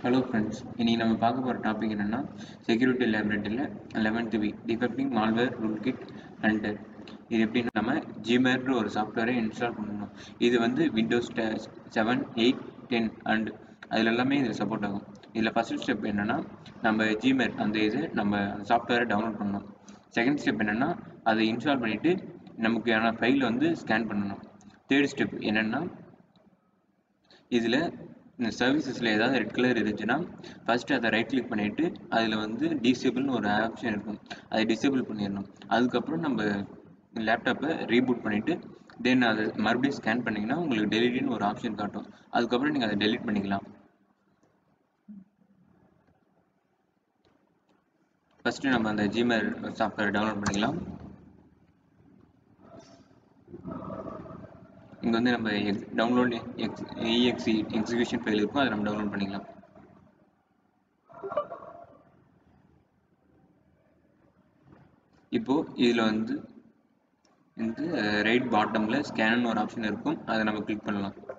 hello friends இன்றைக்கி நம்ம பார்க்க போகிற டாபிக் என்னென்னா செக்யூரிட்டி லேபரேட்டரியில் eleventh we defecting malware rootkit and இது எப்படின்னா நம்ம ஜிமேர்னு ஒரு சாஃப்ட்வேரை இன்ஸ்டால் பண்ணணும் இது வந்து Windows seven eight ten and அதில் எல்லாமே இதில் சப்போர்ட் ஆகும் இதில் ஃபஸ்ட் ஸ்டெப் என்னென்னா நம்ம ஜிமேர் அந்த இது நம்ம சாஃப்ட்வேரை டவுன்லோட் பண்ணணும் செகண்ட் ஸ்டெப் என்னென்னா அதை இன்ஸ்டால் பண்ணிவிட்டு நமக்கான ஃபைலை வந்து ஸ்கேன் பண்ணணும் தேர்ட் ஸ்டெப் என்னென்னா இதில் இந்த சர்வீசஸில் ஏதாவது ரெட் கலர் இருந்துச்சுன்னா ஃபஸ்ட்டு அதை ரைட் கிளிக் பண்ணிவிட்டு அதில் வந்து டிசேபிள்னு ஒரு ஆப்ஷன் இருக்கும் அதை டிசேபிள் பண்ணிடணும் அதுக்கப்புறம் நம்ம லேப்டாப்பை ரீபூட் பண்ணிவிட்டு தென் அதை மறுபடியும் ஸ்கேன் பண்ணிங்கன்னா உங்களுக்கு டெலிட்னு ஒரு ஆப்ஷன் காட்டும் அதுக்கப்புறம் நீங்கள் அதை டெலிட் பண்ணிக்கலாம் ஃபஸ்ட்டு நம்ம அந்த ஜிமெயில் சாஃப்ட்வேர் டவுன்லோட் பண்ணிக்கலாம் இங்கே வந்து நம்ம X download X EXE execution file இருக்கும் அதை நம்ம டவுன்லோட் பண்ணிக்கலாம் இப்போது இதில் வந்து இந்த ரைட் பாட்டமில் ஸ்கேன் ஒரு ஆப்ஷன் இருக்கும் அதை நம்ம கிளிக் பண்ணலாம்